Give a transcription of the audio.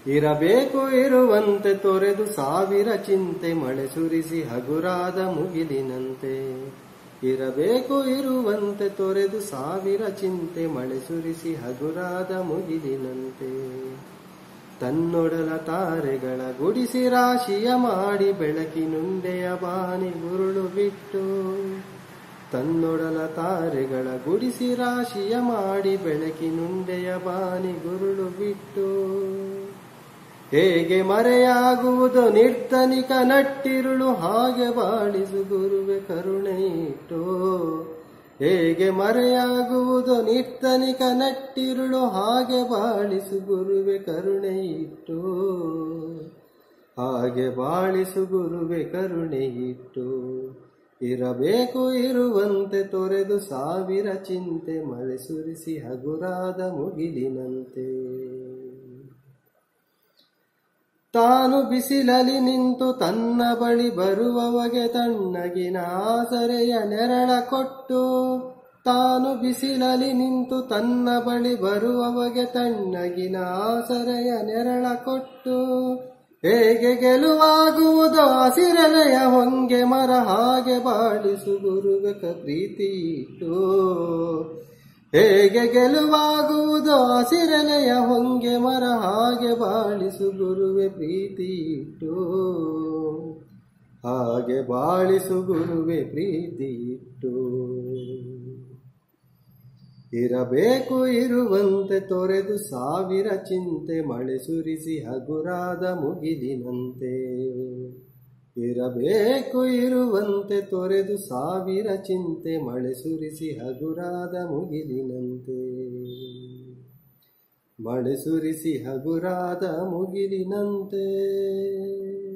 ಇರಬೇಕು ಇರುವಂತೆ ತೊರೆದು ಸಾವಿರ ಚಿಂತೆ ಮಳೆ ಸುರಿಸಿ ಹಗುರಾದ ಮುಗಿಲಿನಂತೆ ಇರಬೇಕು ಇರುವಂತೆ ತೊರೆದು ಸಾವಿರ ಚಿಂತೆ ಮಳೆ ಸುರಿಸಿ ಹಗುರಾದ ಮುಗಿಲಿನಂತೆ ತನ್ನೊಡಲ ತಾರೆಗಳ ಗುಡಿಸಿ ರಾಶಿಯ ಮಾಡಿ ಬೆಳಕಿನುಂಡೆಯ ಬಾನಿ ಗುರುಳು ಬಿಟ್ಟು ತನ್ನೊಡಲ ತಾರೆಗಳ ಗುಡಿಸಿ ರಾಶಿಯ ಮಾಡಿ ಬೆಳಕಿನುಂಡೆಯ ಬಾನಿ ಗುರುಳು ಬಿಟ್ಟು ಹೇಗೆ ಮರೆಯಾಗುವುದು ನಿರ್ಧನಿಕ ನಟ್ಟಿರುಳು ಹಾಗೆ ಬಾಳಿಸು ಗುರುವೆ ಕರುಣೆ ಇಟ್ಟು ಹೇಗೆ ಮರೆಯಾಗುವುದು ನಿರ್ಧನಿಕ ನಟ್ಟಿರುಳು ಹಾಗೆ ಬಾಳಿಸು ಗುರುವೆ ಕರುಣೆ ಇಟ್ಟು ಹಾಗೆ ಬಾಳಿಸು ಗುರುವೆ ಕರುಣೆ ಇಟ್ಟು ಇರಬೇಕು ಇರುವಂತೆ ತೊರೆದು ಸಾವಿರ ಚಿಂತೆ ಮಳೆ ಸುರಿಸಿ ಹಗುರಾದ ಮುಗಿಲಿನಂತೆ ತಾನು ಬಿಸಿಲಲಿ ನಿಂತು ತನ್ನ ಬಳಿ ಬರುವವಗೆ ತಣ್ಣಗಿನ ಆಸರೆಯ ನೆರಳ ಕೊಟ್ಟು ತಾನು ಬಿಸಿಲಲಿ ನಿಂತು ತನ್ನ ಬಳಿ ಬರುವವಗೆ ತಣ್ಣಗಿನ ಆಸರೆಯ ನೆರಳ ಕೊಟ್ಟು ಹೇಗೆ ಗೆಲುವಾಗುವುದೋ ಹಸಿರಲೆಯ ಹೊಂಗೆ ಮರ ಹಾಗೆ ಬಾಳಿಸು ಗುರುಗಕ ಪ್ರೀತಿ ಇಟ್ಟು ಹೇಗೆ ಗೆಲುವಾಗುವುದೋ ಹಸಿರಲೆಯ ಹೊಂಗೆ ಮರ ಹಾಗೆ ಬಾಳಿಸು ಗುರುವೆ ಪ್ರೀತಿ ಇಟ್ಟು ಹಾಗೆ ಬಾಳಿಸು ಗುರುವೆ ಪ್ರೀತಿ ಇಟ್ಟು ಇರಬೇಕು ಇರುವಂತೆ ತೊರೆದು ಸಾವಿರ ಚಿಂತೆ ಮಳೆ ಸುರಿಸಿ ಹಗುರಾದ ಮುಗಿಲಿನಂತೆ ಇರಬೇಕು ಇರುವಂತೆ ತೊರೆದು ಸಾವಿರ ಚಿಂತೆ ಮಳೆ ಸುರಿಸಿ ಹಗುರಾದ ಮುಗಿಲಿನಂತೆ ಮಳೆ ಸುರಿಸಿ ಹಗುರಾದ ಮುಗಿಲಿನಂತೆ